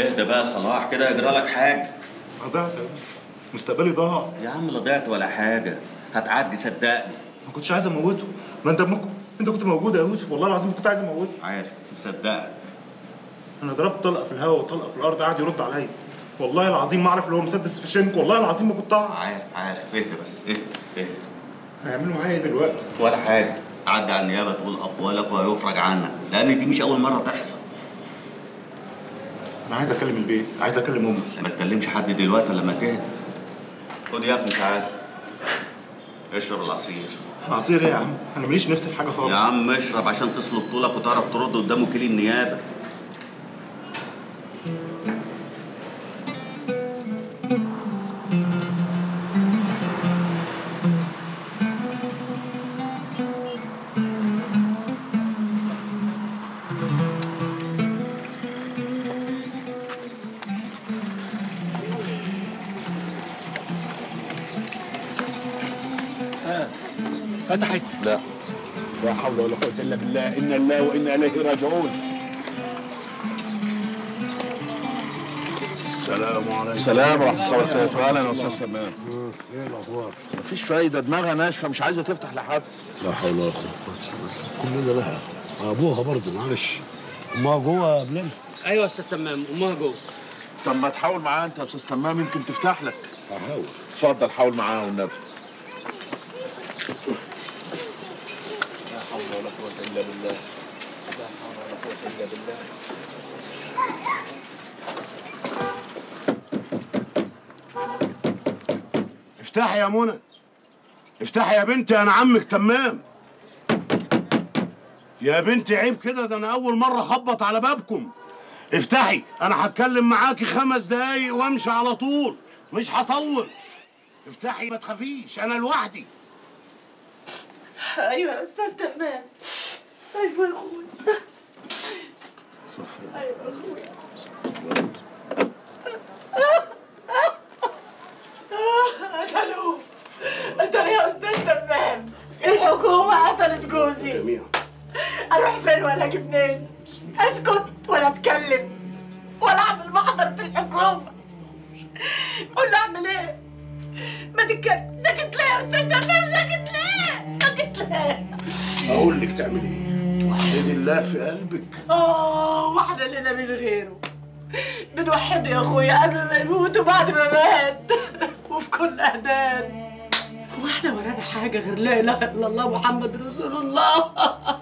اهدى بقى يا صلاح كده يجرى لك حاجه ضعت يا يوسف مستقبلي ضاع يا عم لا ضعت ولا حاجه هتعدي صدقني ما كنتش عايز اموته ما انت ممكن انت كنت موجود يا يوسف والله العظيم كنت عايز اموته عارف مصدقك انا ضربت طلقه في الهواء وطلقه في الارض قاعد يرد عليا والله العظيم ما اعرف اللي هو مسدس في شنك والله العظيم ما كنت اعرف عارف عارف اهدى بس اهدى اهدى هيعملوا معايا ايه دلوقتي ولا حاجه تعدي على النيابه تقول اقوالك وهيفرج عنك لان دي مش اول مره تحصل انا عايز اكلم البيت عايز اكلم امي ما تكلمش حد دلوقتي لما تهدى خد يا ابني تعالى اشرب العصير عصير ايه يا عم انا ماليش نفس الحاجه خالص يا عم اشرب عشان تصلب طولك وتعرف ترد قدام وكيل النيابه فتحت لا لا حول ولا قوة إلا بالله إنا الله وإنا إليه راجعون السلام عليكم السلام ورحمة الله وبركاته أهلا يا أستاذ تمام ايه الاخبار؟ مفيش فايدة دماغها ناشفة مش عايزة تفتح لحد لا حول ولا قوه كلنا لها ابوها برضه معلش امها جوه يا بلال ايوه يا استاذ تمام امها جوه طب ما تحاول معاها أنت يا أستاذ تمام يمكن تفتح لك هحاول اتفضل حاول معاها والنبي لا حول ولا قوة إلا بالله لا حول ولا قوة إلا بالله افتحي يا منى افتحي يا بنتي انا عمك تمام يا بنتي عيب كده ده انا اول مره اخبط على بابكم افتحي انا هتكلم معاكي خمس دقايق وامشي على طول مش هطول افتحي ما تخافيش انا لوحدي ايوه يا استاذ تمام ايوه يا اخويا ايوه يا اخويا قتلوه قتلوا يا استاذ تمام الحكومه قتلت جوزي جميعا اروح فين ولا اجي منين اسكت ولا اتكلم ولا اعمل محضر في الحكومه قول له اعمل ايه ما تتكلم ساكت ليه يا استاذ تمام ساكت ليه ساكت ليه اقول لك تعملي ايه وحدي الله في قلبك اه واحدة لنا من غيره بنوحده يا اخويا قبل ما يموت وبعد ما مات وفي كل اذان هو احنا ورانا حاجة غير لا اله الا الله محمد رسول الله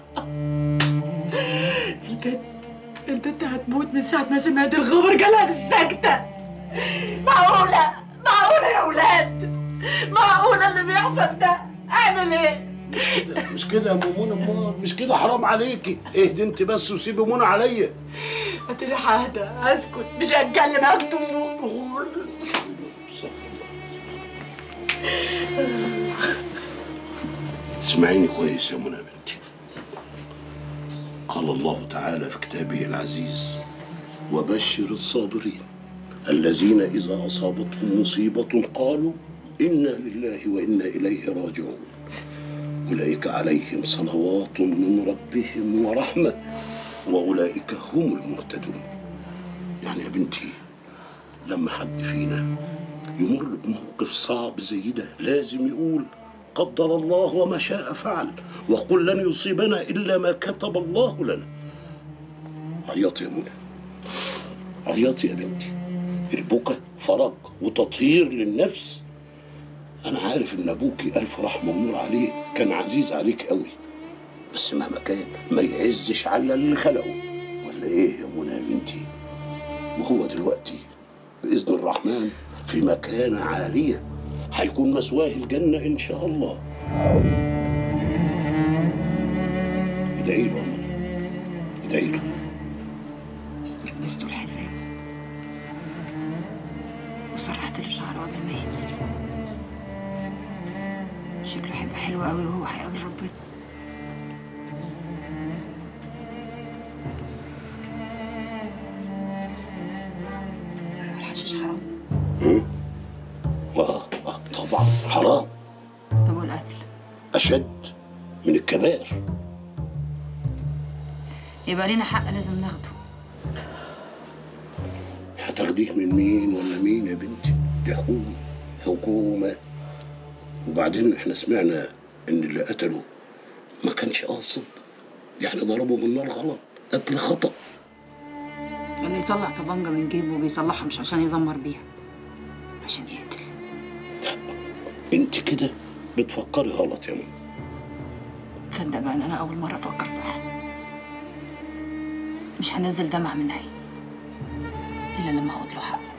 البنت البنت هتموت من ساعة ما سمعت الخبر جالها بالسكتة معقولة معقولة يا ولاد معقولة اللي بيحصل ده اعمل ايه مش كده يا ام منى امال مش كده حرام عليكي اهدي انت بس وسيبي منى عليا هاتلي ههدى اسكت مش هتكلم هكتم خالص اسمعيني كويس يا منى بنتي قال الله تعالى في كتابه العزيز وبشر الصابرين الذين إذا أصابتهم مصيبة قالوا إنا لله وإنا إليه راجعون أولئك عليهم صلوات من ربهم ورحمة وأولئك هم المهتدون يعني يا بنتي لما حد فينا يمر بموقف صعب زي ده لازم يقول قدر الله وما شاء فعل وقل لن يصيبنا إلا ما كتب الله لنا عيطي يا منى عيطي يا بنتي البكا فرج وتطهير للنفس أنا عارف إن أبوكي ألف رحمة ونور عليه كان عزيز عليك قوي بس مهما كان ما يعزش على اللي خلقه ولا إيه يا منى يا بنتي وهو دلوقتي بإذن الرحمن في مكانة عالية هيكون مسواه الجنة إن شاء الله ادعي له يا منى ادعي له لبسته الحزام وسرحت له شعره قبل ما ينزل شكله هيبقى حلو قوي وهو هيقابل ربنا والحشيش حرام آه آه طبعا حرام طب والقتل أشد من الكبائر يبقى لينا حق لازم ناخده هتاخديه من مين ولا مين يا بنتي دي حكومة حكومة وبعدين احنا سمعنا ان اللي قتله ما كانش قاصد يعني ضربه بالنار غلط قتل خطأ اللي يطلع طبنجة من جيبه بيطلعها مش عشان يزمر بيها عشان يقتل انت كده بتفكري غلط يا ماما تصدق بقى ان انا اول مرة افكر صح مش هنزل دمع من عيني الا لما اخد له حقه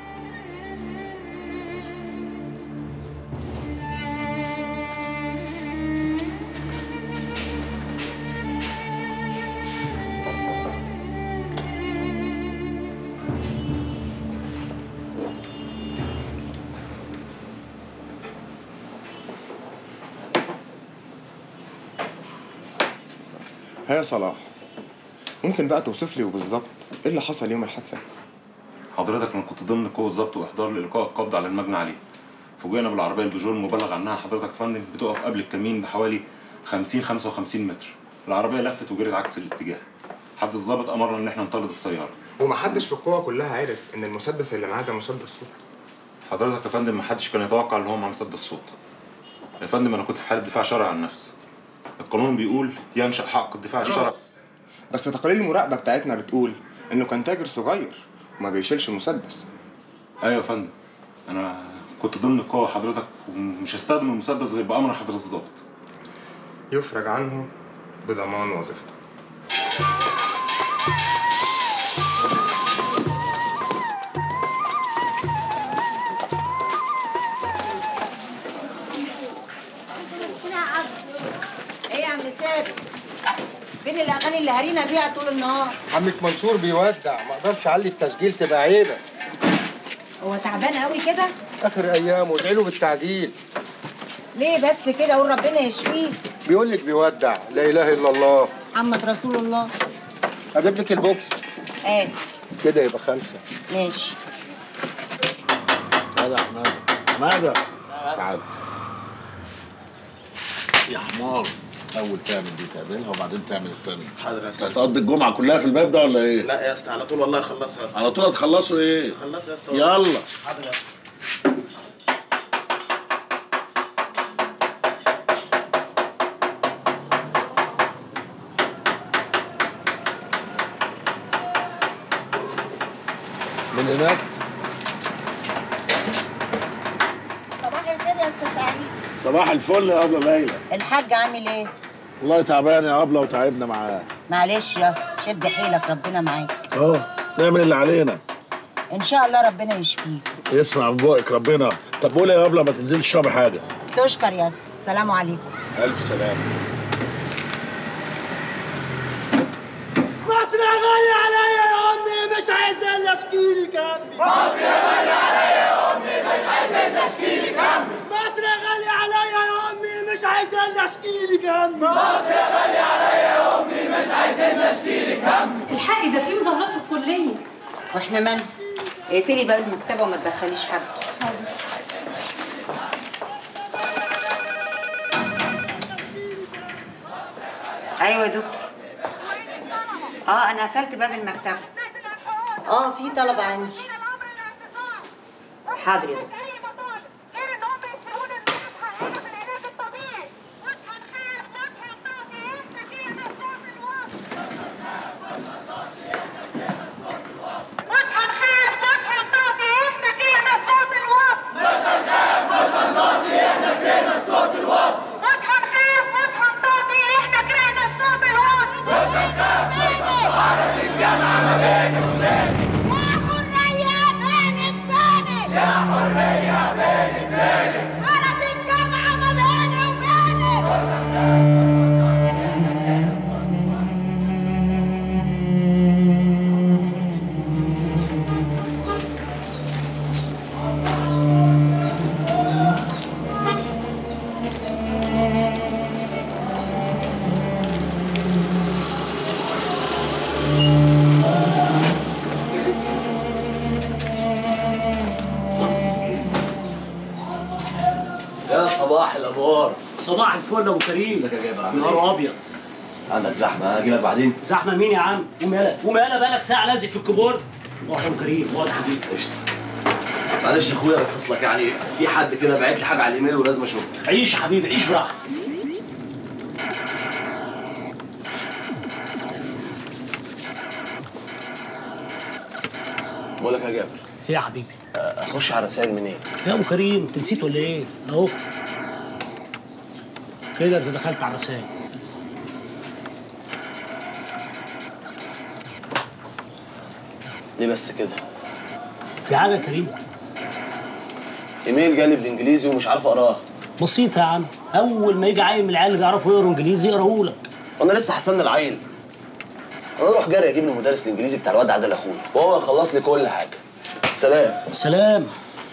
ها يا صلاح ممكن بقى توصف لي بالظبط ايه اللي حصل يوم الحادثه حضرتك انا كنت ضمن قوه ضبط واحضار لالقاء القبض على المجني عليه فوجئنا بالعربيه البيجو المبلغ عنها حضرتك يا فندم بتقف قبل الكمين بحوالي 50 55 متر العربيه لفت وجرت عكس الاتجاه حد الضابط امرنا ان احنا نطرد السياره ومحدش في القوه كلها عرف ان المسدس اللي معاه ده مسدس صوت حضرتك يا فندم ما حدش كان يتوقع ان هو مع مسدس صوت يا فندم انا كنت في حاله دفاع شرعي عن النفس القانون بيقول ينشا حق الدفاع الشرعي بس تقارير المراقبه بتاعتنا بتقول انه كان تاجر صغير وما بيشيلش مسدس ايوه يا فندم انا كنت ضمن القوه حضرتك ومش هستخدم المسدس غير بامر حضرتك الضابط يفرج عنه بضمان وظيفته ايه يا عم ثابت فين الاغاني اللي هرينا بيها طول النهار عمك منصور بيودع ما اقدرش اعلي التسجيل تبقى عيبه هو تعبان قوي كده اخر ايامه ادعي له بالتعديل ليه بس كده قول ربنا يشفيه بيقول لك بيودع لا اله الا الله محمد رسول الله اجيب لك البوكس ايه كده يبقى خمسه ماشي هذا حماده حماده تعال يا حمار اول تعمل دي تعملها وبعدين تعمل التانية حاضر يا انت اسطى هتقضي الجمعه كلها في الباب ده ولا ايه؟ لا يا اسطى على طول والله خلصوا يا اسطى على طول هتخلصوا ايه؟ خلصوا يا اسطى يلا حاضر يا اسطى من هناك صباح الخير يا استاذ سعيد صباح الفل يا ابله ليلى الحاج عامل ايه والله تعبان يا ابله وتعبنا معاه معلش يا اسطى شد حيلك ربنا معاك اه نعمل اللي علينا ان شاء الله ربنا يشفيه يسمع من بقك ربنا طب قولي يا ابله ما تنزلش تشربي حاجه تشكر يا اسطى سلام عليكم الف سلامه مصر غالي عليا يا امي مش عايز الا اشكيلي كمي مصر غالي عليا يا امي مش عايز الا اشكيلي كمي مصر غالي عليا يا امي مش عايز الا اشكيلي كمي مصر غالي عليا يا امي مش عايز الا اشكيلي كمي الحقي ده في مظاهرات في الكلية واحنا من اقفلي باب المكتبه وما تدخليش حد ايوه يا دكتور اه انا قفلت باب المكتبه اه في طلبه عندي حاضر يا دكتور مش هنخاف مش هنطاطي احنا كلنا صوت الوطن مش هنخاف مش هنطاطي احنا كلنا صوت الوطن مش هنخاف مش هنطاطي احنا كلنا صوت الوطن مش هنخاف مش هنطاطي حرس الجامعة ما بيني وبينك يا حرية فين فينك يا حرية فين فينك حرس الجامعة ما بيني وبينك مش هنخاف يا صباح الانوار صباح الفل يا ابو كريم ازيك يا جابر عامل نهار ايه؟ ابيض عندك زحمه اجي لك بعدين زحمه مين يا عم قوم يلا قوم يلا بقالك ساعه لازق في الكبور واحد كريم واحد حبيبي معلش يا اخويا بس اصلك يعني في حد كده باعت لي حاجه على الايميل ولازم اشوفها عيش يا حبيبي عيش براحتك بقول لك يا جابر ايه يا حبيبي اخش على رسائل منين؟ يا ابو كريم انت نسيت ولا ايه اهو كده انت دخلت على الرسائل ليه بس كده؟ في حاجه يا كريم ايميل جالي بالانجليزي ومش عارف اقراه بسيطه يا عم اول ما يجي عيل من العيال اللي بيعرفوا يقروا انجليزي يقراه لك وانا لسه هستنى العيل انا اروح جري اجيب لي المدرس الانجليزي بتاع الواد عادل اخويا وهو يخلص لي كل حاجه سلام سلام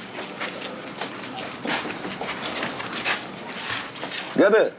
جابر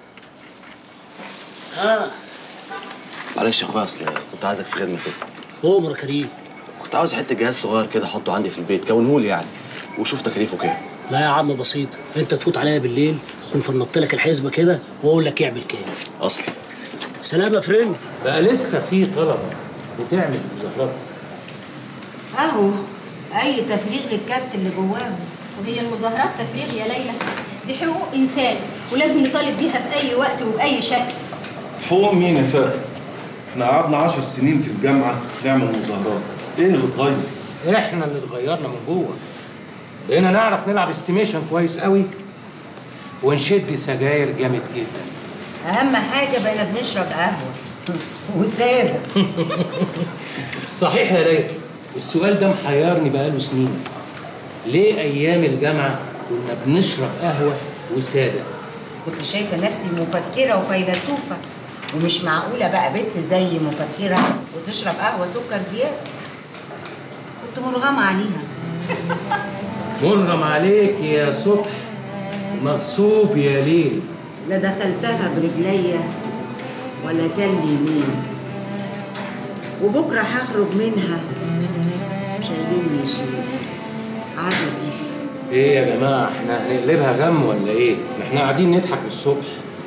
اه معلش يا اخويا اصل كنت عايزك في خدمه كده عمر يا كريم كنت عاوز حته جهاز صغير كده احطه عندي في البيت كونهولي يعني وشوف تكاليفه كام لا يا عم بسيط انت تفوت عليا بالليل اكون فنطت لك الحسبه كده واقول لك يعمل كام اصلي سلام يا فريند بقى لسه في طلبه بتعمل مظاهرات اهو اي تفريغ للكبت اللي جواهم وهي المظاهرات تفريغ يا ليلى دي حقوق انسان ولازم نطالب بيها في اي وقت وباي شكل حقوق مين يا فاتن؟ احنا قعدنا عشر سنين في الجامعة نعمل مظاهرات، ايه اللي اتغير؟ احنا اللي اتغيرنا من جوه بقينا نعرف نلعب استيميشن كويس قوي ونشد سجاير جامد جدا اهم حاجه بقينا بنشرب قهوه وساده صحيح يا ليلى السؤال ده محيرني بقاله سنين ليه ايام الجامعه كنا بنشرب قهوه وساده كنت شايفه نفسي مفكره وفيلسوفه ومش معقوله بقى بنت زي مفكره وتشرب قهوه سكر زياده كنت مرغمه عليها مرغم عليك يا صبح مغصوب يا ليل لا دخلتها برجليا ولا كان لي يمين وبكره هخرج منها شايليني شيء عجبي ايه يا جماعه احنا هنقلبها غم ولا ايه ما احنا قاعدين نضحك الصبح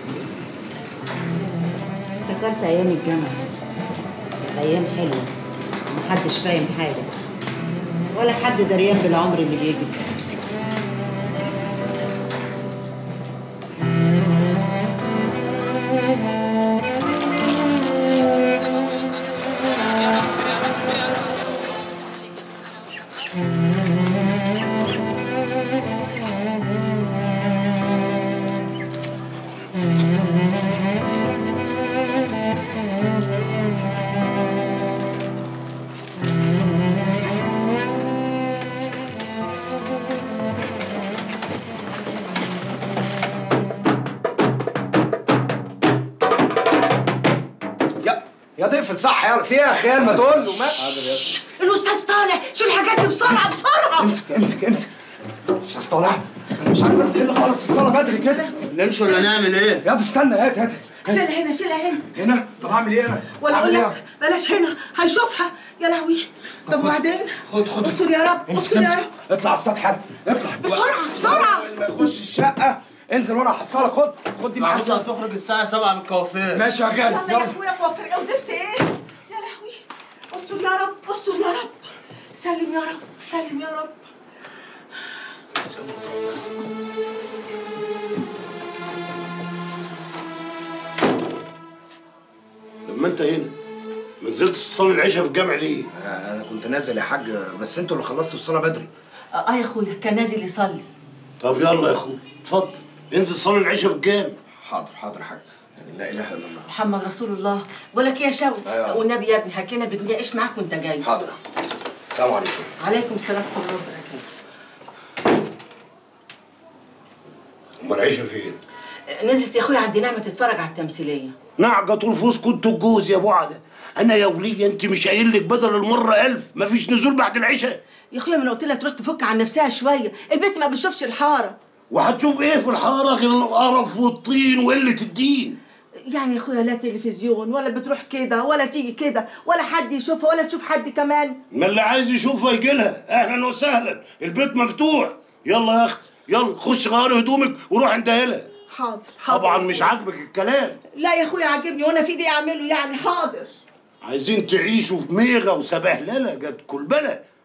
افتكرت ايام الجامعه كانت ايام حلوه ومحدش فاهم حاجه ولا حد دريان بالعمر اللي بيجري يا يا ضيف صح يا في ايه يا خيال ما تقول له ما الاستاذ طالع شو الحاجات دي بسرعه بسرعه امسك امسك امسك استاذ طالع انا مش عارف بس ايه اللي خلص الصلاه بدري كده نمشي ولا نعمل ايه؟ يا استنى هات هات شيلها هنا شيلها هنا هنا طب اعمل ايه انا؟ ولا أعمل اقول إيه؟ لك بلاش هنا هنشوفها يا لهوي طب وبعدين خد خد استر يا رب امسك استر يا امسك رب اطلع على السطح يلا اطلع بسرعه بسرعه اول ما يخش الشقه انزل وانا هحصلك خد خد دي معاك عاوزها تخرج الساعة 7 من الكوافير ماشي يا غالي يلا يا يلا اخويا توفر ايه وزفت ايه يا لهوي استر يا رب استر يا رب سلم يا رب سلم يا رب لما انت هنا ما نزلتش تصلي العشاء في الجامع ليه؟ انا كنت نازل يا حاج بس انتوا اللي خلصتوا الصلاه بدري اه يا اخويا كان نازل يصلي طب يلا يا اخويا اتفضل انزل صلي العشاء في الجامع حاضر حاضر يا حاج لا اله الا الله محمد رسول الله بقول لك ايه يا شوقي أيوة. والنبي يا ابني هات لنا بجنيه عيش معاك وانت جاي حاضر السلام عليكم عليكم السلام ورحمه الله وبركاته امال العشاء فين؟ نزلت يا اخويا عند نعمه تتفرج على التمثيليه نعقة رفوس كنت الجوز يا ابو عده انا يا وليه انت مش قايل لك بدل المره ألف مفيش نزول بعد العشاء يا اخويا ما انا قلت لها تروح تفك عن نفسها شويه البيت ما بيشوفش الحاره وهتشوف ايه في الحاره غير القرف والطين وقله الدين يعني يا اخويا لا تلفزيون ولا بتروح كده ولا تيجي كده ولا حد يشوفها ولا تشوف حد كمان ما اللي عايز يشوفها يجي لها اهلا وسهلا البيت مفتوح يلا يا اخت يلا خش غيري هدومك وروح انت لها حاضر حاضر طبعا مش عاجبك الكلام لا يا اخويا عاجبني وانا في ايدي اعمله يعني حاضر عايزين تعيشوا في ميغه وسبهلله جت كلبله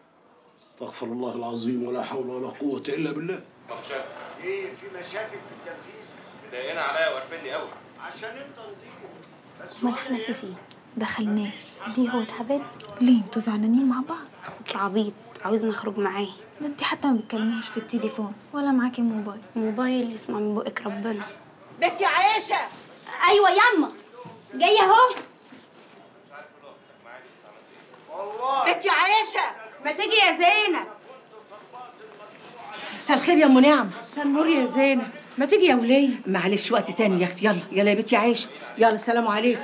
استغفر الله العظيم ولا حول ولا قوة إلا بالله مخشب ايه في مشاكل في التنفيذ مضايقين عليا وقرفني قوي عشان انت نضيفه بس امال احنا في فين دخلناه ليه هو تعبان ليه انتوا زعلانين مع بعض اخوكي عبيط عاوزني اخرج معاه ده انت حتى ما بتكلموش في التليفون ولا معاكي موبايل موبايل يسمع من بقك ربنا بنتي عايشه ايوه ياما جايه اهو بنتي عايشه ما تيجي يا زينب مساء الخير يا ام نعم مساء النور يا زينب ما تيجي يا وليه معلش وقت تاني يا اختي يلا يلا يا بنتي عايشه يلا السلام عليكم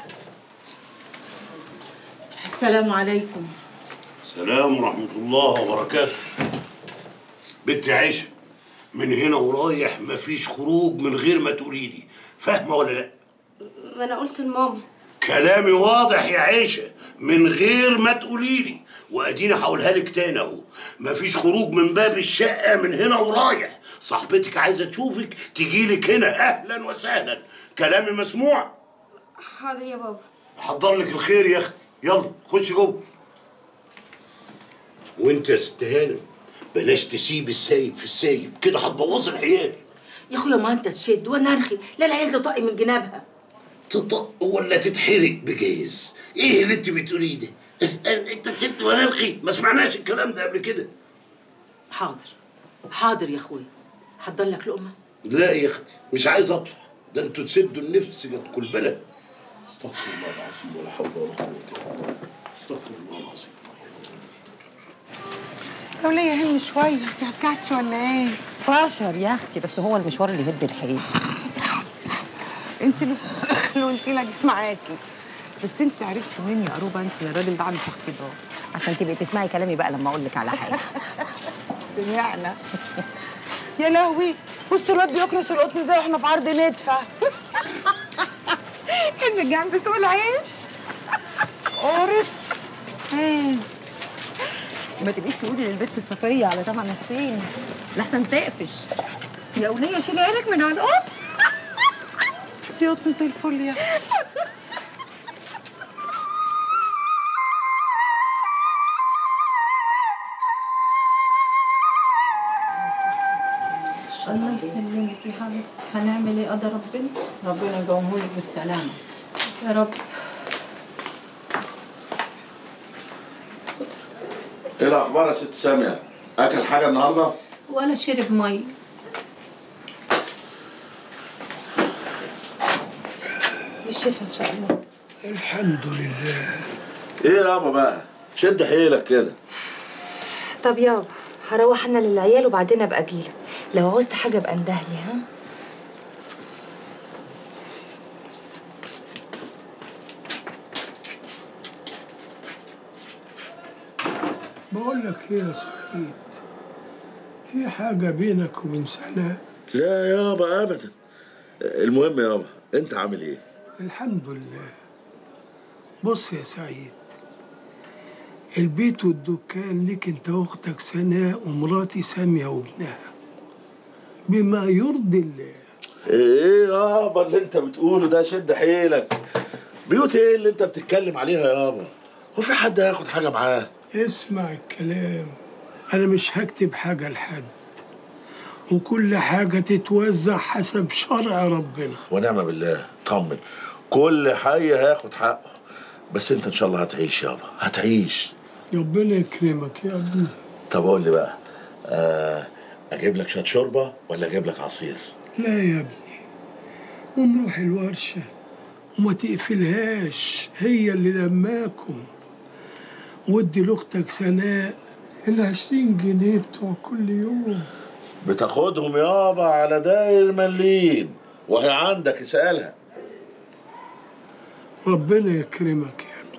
السلام عليكم سلام ورحمة الله وبركاته بنتي عيشة من هنا ورايح مفيش خروج من غير ما تقولي لي فاهمة ولا لا؟ ما انا قلت لماما كلامي واضح يا عيشة من غير ما تقولي لي واديني هقولها لك تاني اهو مفيش خروج من باب الشقة من هنا ورايح صاحبتك عايزة تشوفك تجيلك هنا اهلا وسهلا كلامي مسموع حاضر يا بابا حضر لك الخير يا اختي يلا خش جوه وانت يا ست هانم بلاش تسيب السايب في السايب كده هتبوظ العيال يا اخويا ما انت تشد وانا ارخي لا العيال تطق من جنابها تطق ولا تتحرق بجاز ايه اللي انت بتقوليه ده انت كنت وانا ارخي ما سمعناش الكلام ده قبل كده حاضر حاضر يا اخويا حضر لك لقمه لا يا اختي مش عايز اطلع ده انتوا تسدوا النفس جت كل بلد استغفر الله العظيم ولا حول ولا قوه الا بالله استغفر الله العظيم وليه هم شوية انت هتكعتش ولا ايه؟ فاشر يا اختي بس هو المشوار اللي يهد الحيل انت اللي اللي قلت لها جيت معاكي بس انت عرفتي منين يا قروبه انت الراجل ده عنده تخفيضات عشان تبقي تسمعي كلامي بقى لما اقول لك على حاجه سمعنا يا لهوي بصوا الواد بيكنس القطن زي واحنا في عرض ندفع كان جنب سوق العيش قرص ايه ما تبقيش تقولي للبت صفيه على تمن الصين لحسن تقفش يا وليه شيلي عينك من على القط دي قطن زي الفل يا اختي الله يسلمك يا حبيبتي هنعمل ايه قدر ربنا ربنا يقومهولك بالسلامة يا رب ايه الاخبار يا ست ساميه اكل حاجه النهارده ولا شرب مي بالشفا ان شاء الله الحمد لله ايه يابا بقى شد حيلك كده طب يابا هروح انا للعيال وبعدين ابقى اجيلك لو عوزت حاجه ابقى اندهلي ها بقول لك ايه يا سعيد في حاجة بينك وبين سناء لا يابا ابدا المهم يابا انت عامل ايه الحمد لله بص يا سعيد البيت والدكان ليك انت واختك سناء ومراتي سامية وابنها بما يرضي الله ايه يابا اللي انت بتقوله ده شد حيلك بيوت ايه اللي انت بتتكلم عليها يابا هو في حد هياخد حاجه معاه اسمع الكلام انا مش هكتب حاجة لحد وكل حاجة تتوزع حسب شرع ربنا ونعم بالله طمن كل حي هياخد حقه بس انت ان شاء الله هتعيش يابا هتعيش ربنا يكرمك يا ابني طب قول لي بقى آه اجيب لك شويه شوربه ولا اجيب لك عصير لا يا ابني قوم روح الورشة وما تقفلهاش هي اللي لماكم ودي لاختك سناء العشرين جنيه بتوع كل يوم بتاخدهم يابا على داير مليين وهي عندك اسالها ربنا يكرمك يا ابني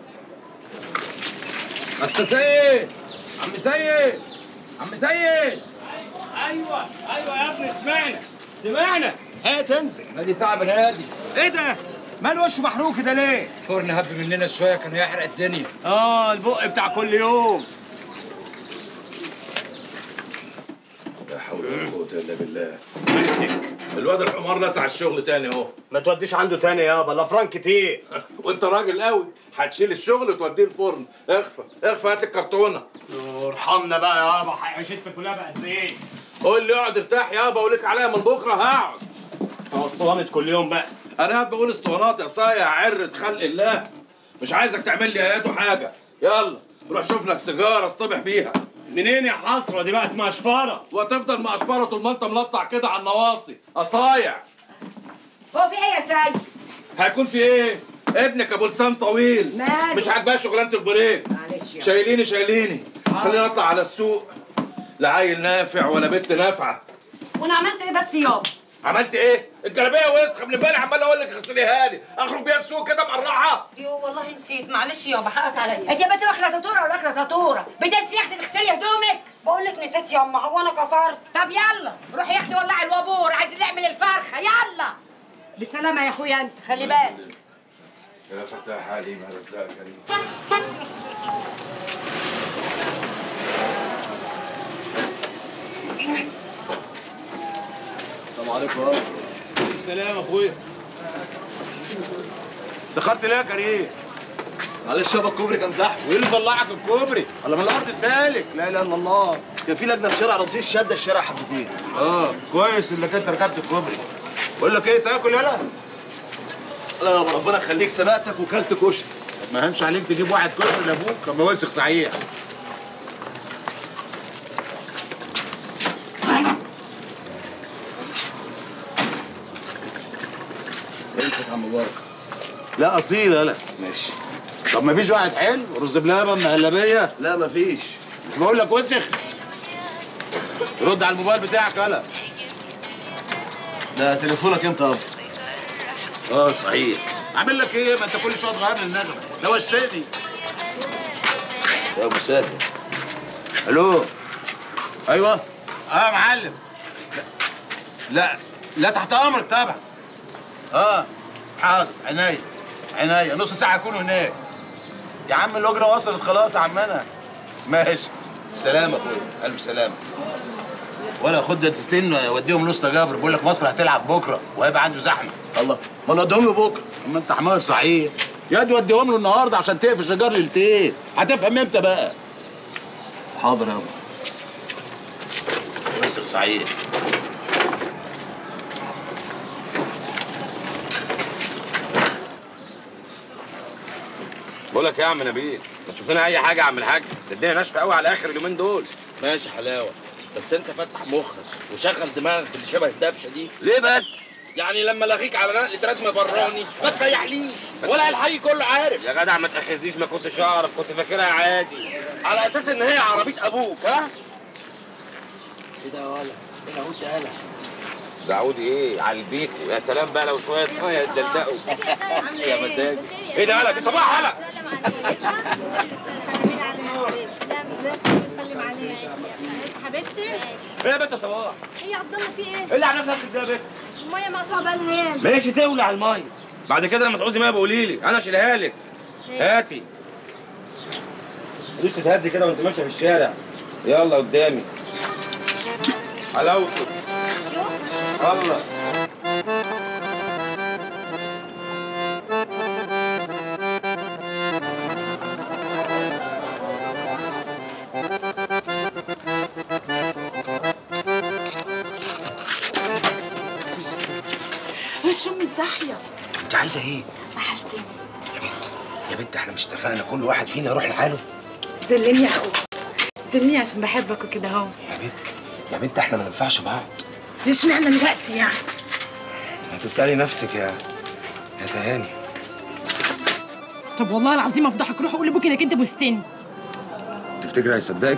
أستاذ سيد عم سيد عم سيد ايوه ايوه يا ابني سمعنا سمعنا هات انزل بقالي ساعة بنادي ايه ده؟ مال وشه محروق كده ليه؟ الفرن هب مننا شوية كان هيحرق الدنيا اه البق بتاع كل يوم لا حول حول ولا قوة إلا بالله امسك الواد الحمار لسع الشغل تاني أهو ما توديش عنده تاني يابا الافران كتير وأنت راجل قوي هتشيل الشغل وتوديه الفرن اخفى اخفى هات لي الكرتونة ارحمنا بقى يابا عيشتنا كلها بقت زيت قول لي اقعد ارتاح يابا ولك عليا من بكرة هقعد هو اسطوانة كل يوم بقى أنا قاعد بقول اسطوانات يا صايع عرة خلق الله مش عايزك تعمل لي ايات وحاجة يلا روح شوف لك سيجارة اصطبح بيها منين يا حسرة دي بقت مقشفرة وهتفضل مقشفرة طول ما انت ملطع كده على النواصي قصايع هو في ايه يا سيد؟ هيكون في ايه؟ ابنك ابو لسان طويل ماله؟ مش عاجباه شغلانه البريك معلش يا شايليني شايليني خليني اطلع على السوق لا عيل نافع ولا بنت نافعه وانا عملت ايه بس يابا؟ عملت ايه؟ الجلابيه وسخه من امبارح عمال اقول لك اغسليها لي اخرج بيها السوق كده مقرعه يو والله نسيت معلش يابا حقك عليا انت يا بنت واخده تاتوره ولا واخده تاتوره بدأت يا اختي تغسلي هدومك بقول لك نسيت يا اما هو انا كفرت طب يلا روحي يا اختي ولعي الوابور عايزين نعمل الفرخه يلا بالسلامه يا اخويا انت خلي بالك يا فتاح عليم يا رزاق كريم السلام عليكم يابا سلام يا اخويا دخلت ليه يا كريم؟ معلش يابا الكوبري كان زحمه وايه اللي طلعك الكوبري؟ ولا من الارض سالك لا اله الا الله كان في لجنه في شارع رمسيس شاده الشارع حبتين اه كويس انك انت ركبت الكوبري بقول لك ايه تاكل يلا لا يابا ربنا يخليك سبقتك وكلت كشري ما هنش عليك تجيب واحد كشري لابوك كان وسخ صحيح امسك يا عم مبارك لا اصيل يلا ماشي طب ما فيش واحد حلو رز بلبن مهلبيه لا مفيش مش بقول لك وسخ رد على الموبايل بتاعك يلا ده تليفونك امتى يابا اه صحيح اعمل لك ايه ما انت كل شويه تغير لي النغمه ده وشتني يا ابو ساتر الو ايوه اه يا معلم لا لا, لا تحت امرك طبعا اه حاضر عينيا عينيا نص ساعه اكون هناك يا عم الاجره وصلت خلاص يا عمنا ماشي سلام يا اخويا الف سلامه ولا خد ده تستنى وديهم لوستا جابر بقول لك مصر هتلعب بكره وهيبقى عنده زحمه الله ما نوديهم له بكره اما انت حمار صحيح يا توديهم له النهارده عشان تقفش شجار ليلتين هتفهم امتى بقى حاضر يابا وسخ صحيح بقول لك إيه يا عم نبيل ما تشوف لنا اي حاجه يا عم الحاج ده الدنيا ناشفه قوي على اخر اليومين دول ماشي حلاوه بس انت فتح مخك وشغل دماغك اللي شبه الدبشه دي ليه بس يعني لما لاغيك على نقله ردم براني ما تسيحليش ولا الحي كله عارف يا جدع ما تاخذنيش ما كنتش اعرف كنت فاكرها عادي على اساس ان هي عربيه ابوك ها ايه ده يا ولا ايه العود ده يالا داعود ايه على البيت يا سلام بقى لو شويه ميه يدلدقوا يا مزاج ايه ده هلا دي صباح هلا سلم عليك ماشي حبيبتي ايه يا بنت صباح ايه يا عبد الله في ايه؟ ايه اللي عامله في نفسك ده يا بنت الميه مقطوعه بقالها ياما مالكش تولع الميه بعد كده لما تعوزي ميه بقولي لي انا اشيلها لك هاتي مش تتهزي كده وانت ماشيه في الشارع يلا قدامي حلاوته الله وش امي صاحيه انت عايزه ايه وحشتني يا بنت احنا مش اتفقنا كل واحد فينا يروح لحاله زلني يا اخويا زلني عشان بحبك وكده اهو يا بنت يا بنت احنا ما ننفعش بعض ليش معنى دلوقتي يعني هتسالي نفسك يا يا تهاني طب والله العظيم افضحك روح قول لابوك انك انت بوستني تفتكر هيصدقك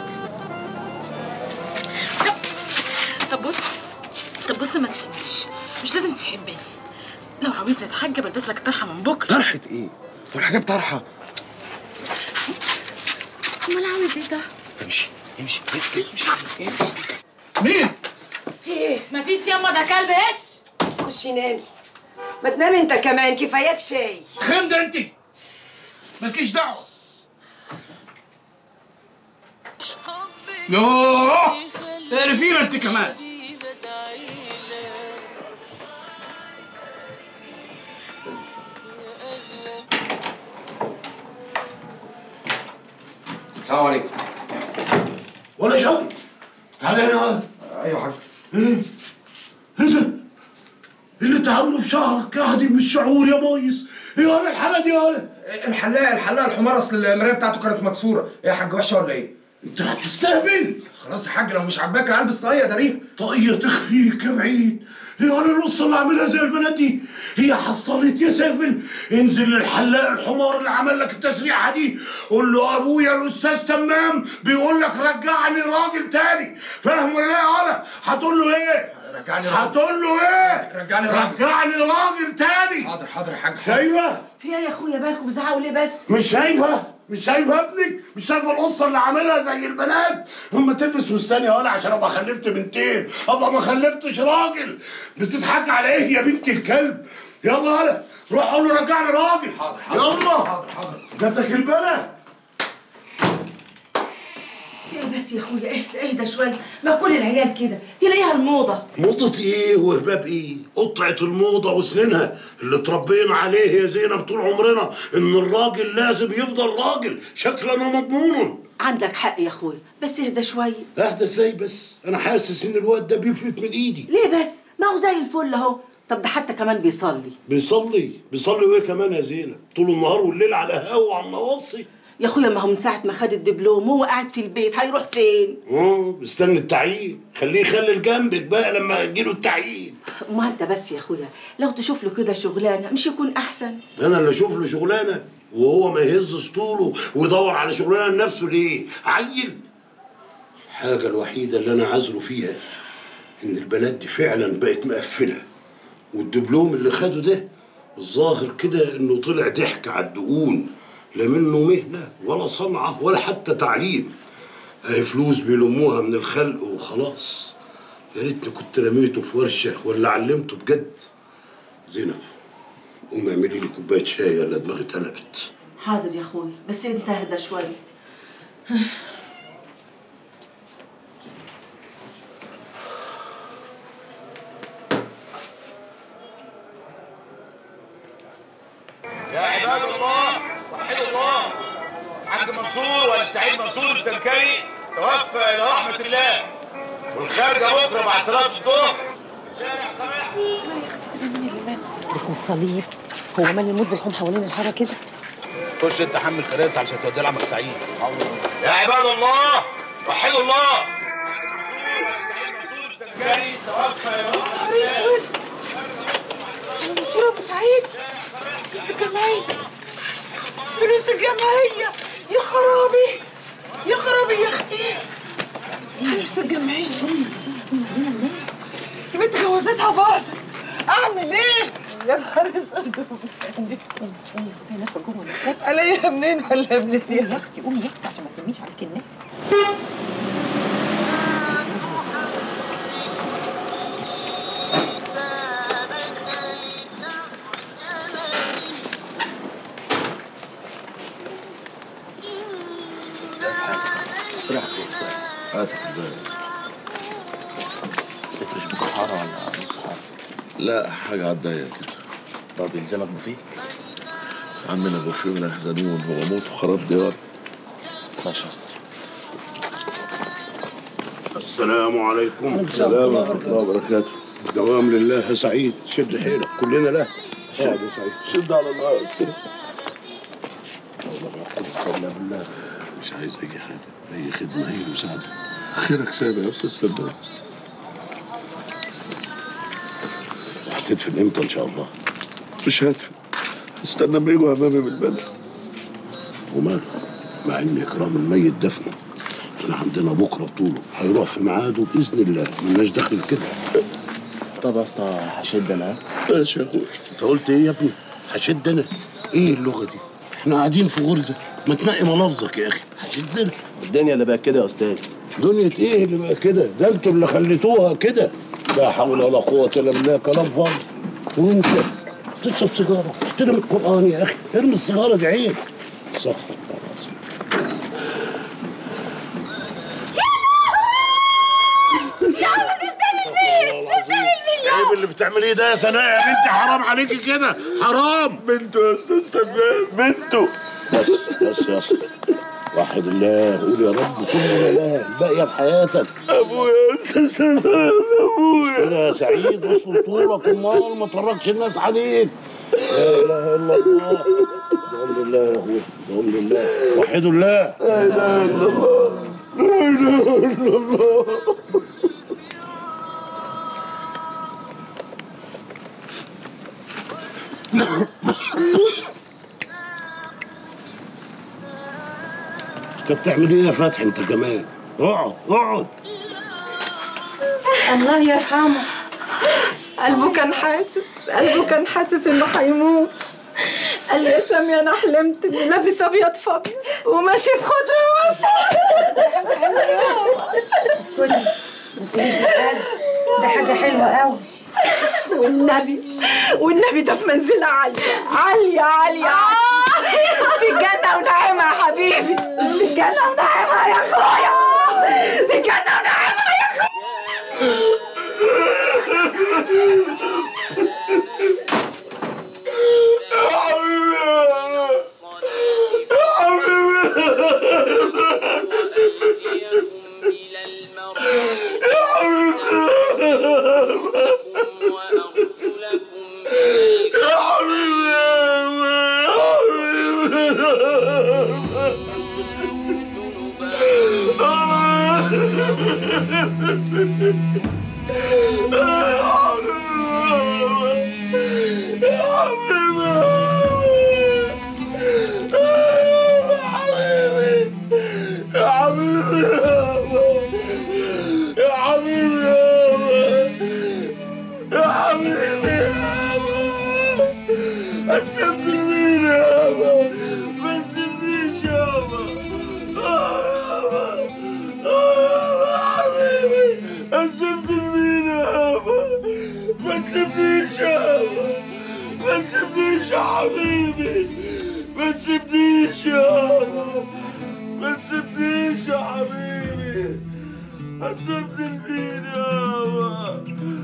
طب بص طب بص ما تسيبنيش مش لازم تحبني لو عاوزني اتحجب البس لك طرحه من بكره طرحه ايه والحاجه بطرحه امال عاوز ايه ده امشي امشي امشي مين في ايه؟ مفيش ياما ده كلب هش خشي نامي ما تنامي انت كمان كفاياك شاي خم ده انت مالكيش دعوه يوه اقرفينا انت كمان السلام عليكم ولا شوقي تعالى هنا يا ايوه حاج ايه ايه ده؟ ايه اللي انت عامله في شعرك قاعد من الشعور يا مايس ايه ولا الحاله دي ولا الحلاق الحلاق الحمار اصل المرايه بتاعته كانت مكسوره ايه يا حاج وحشه ولا ايه؟ انت هتستهبل خلاص يا حاج لو مش عاجباك هلبس طاقيه داريه طاقيه تخفيك يا بعيد هي ولا القصه اللي عاملها زي البنات دي هي حصلت يا سافل انزل للحلاق الحمار اللي عمل لك التسريحه دي قول له ابويا الاستاذ تمام بيقول لك رجعني راجل تاني فاهم ولا لا يا ولا هتقول له ايه رجعني راجل. هتقول له ايه رجعني راجل. رجعني راجل تاني حاضر حاضر يا حاج شايفه في ايه يا اخويا بالكم بتزعقوا ليه بس مش شايفه مش شايفه ابنك مش شايفه القصه اللي عاملها زي البنات اما تلبس فستان يا ولا عشان ابقى خلفت بنتين ابقى ما خلفتش راجل بتضحك على ايه يا بنت الكلب يلا ولا روح قول له رجعني راجل حاضر حاضر يلا حاضر حاضر جاتك البنا في ايه بس يا اخويا اهدى اهدى شويه ما كل العيال كده تلاقيها الموضه موضة ايه وهباب ايه؟ قطعة الموضة وسنينها اللي اتربينا عليه يا زينب طول عمرنا ان الراجل لازم يفضل راجل شكلا ومضمونا عندك حق يا اخويا بس اهدى شويه اهدى ازاي بس؟ انا حاسس ان الواد ده بيفلت من ايدي ليه بس ما هو زي الفل اهو طب ده حتى كمان بيصلي بيصلي بيصلي وايه كمان يا زينب؟ طول النهار والليل على القهوة وعلى النواصي يا اخويا ما هو من ساعه ما خد الدبلوم وهو قاعد في البيت هيروح فين اه مستني التعيين خليه يخلي جنبك بقى لما يجيله التعيين ما انت بس يا اخويا لو تشوف له كده شغلانه مش يكون احسن انا اللي اشوف له شغلانه وهو ما يهز سطوله ويدور على شغلانه لنفسه ليه؟ عيل الحاجه الوحيده اللي انا عذره فيها ان البنات دي فعلا بقت مقفله والدبلوم اللي خده ده الظاهر كده انه طلع ضحك على الدقون لا منه مهنه ولا صنعه ولا حتى تعليم اهي فلوس بيلموها من الخلق وخلاص يا ريتني كنت رميته في ورشه ولا علمته بجد زينب قومي اعملي لي كوبايه شاي ولا دماغي اتقلبت حاضر يا اخويا بس انت اهدى شويه يا عباد الله وحدوا الله حاج منصور ولا سعيد منصور السنكري توفى الى رحمه الله والخارجه بكره بعد صلاه الظهر شارع سماح باسم الصليب هو مال الموت بيحوم حوالين الحاره كده خش انت حمل كراسي علشان تودي لعمك سعيد يا عباد الله وحدوا الله حاج منصور ولا سعيد منصور السنكري توفى الى رحمه الله منصور ابو سعيد فلوس الجمعيه فلوس الجمعيه يا خرابي يا خرابي يا اختي فلوس الجمعيه يا بنت جوازتها باظت اعمل ايه يا نهار اسود قومي يا صفيه ندخل جوه المكتب الاقيها منين ولا منين قومي يا اختي قومي يا اختي عشان ما تلميش عليك الناس استريح كده استريح هاتك الباب تفرش بك حارة ولا نص حارة؟ لا حاجه على الضيق كده طب يلزمك بوفيه؟ عمنا ابو فيه ولا يحزنون هو موت وخراب ديار ماشي يا اسطى السلام عليكم السلام ورحمه الله وبركاته دوام لله يا سعيد شد حيلك كلنا له شد يا سعيد شد على الله يا استاذ بالله مش عايز اي حاجه اي خدمه اي مساعده خيرك سابق يا استاذ سباب هتدفن امتى ان شاء الله مش هدفن استنى ما يجوا امامي من البلد وماله مع ان اكرام الميت دفنه احنا عندنا بكره بطوله هيروح في ميعاده باذن الله ملناش دخل في كده طب يا اسطى هشد انا ماشي يا اخويا انت قلت ايه يا ابني هشد انا ايه اللغه دي احنا قاعدين في غرزه ما تنقي ملفظك يا اخي هشدنا الدنيا اللي بقت كده يا استاذ دنيا ايه اللي بقى كده ده انتوا اللي خليتوها كده لا حول ولا قوه الا بالله كلام فاضي وانت تشرب سيجاره احترم القران يا اخي ارمي السيجاره دي عيب صح يا عم سبتني البيت سبتني البيت عيب اللي بتعمليه ده يا سناء يا بنتي حرام عليكي كده حرام بنته يا استاذ تمام بنته بس بس يا اسطى وحد الله قول يا رب كل لا الباقيه في حياتك ابويا انت سلام ابويا كده يا سعيد اصل طولك امال ما تفرجش الناس عليك لا اله الا الله بقول لله يا اخويا بقول لله وحدوا الله لا اله الا الله لا اله الا الله انت بتعمل ايه يا فتحي انت كمان اقعد اقعد الله يرحمه قلبه كان حاسس قلبه كان حاسس انه هيموت قال لي يا سامية انا حلمت اني لابس ابيض فابيض وماشي في خضره واسود اسكتي ما تقوليش لحد ده حاجه حلوه قوي والنبي والنبي ده في منزلة عالية عالية عالية في الجنة ونعيمة يا حبيبي في الجنة ونعيمة يا اخويا في الجنة ونعيمة يا اخويا يا حبيبي يا حبيبي يا حبيبي ما تسيبنيش يابا ما تسيبنيش يابا يا حبيبي ما تسيبنيش يابا ما تسيبنيش يابا ما تسيبنيش يا حبيبي ما تسيبنيش يابا ما تسيبنيش يا حبيبي ما تسيبني لمين يابا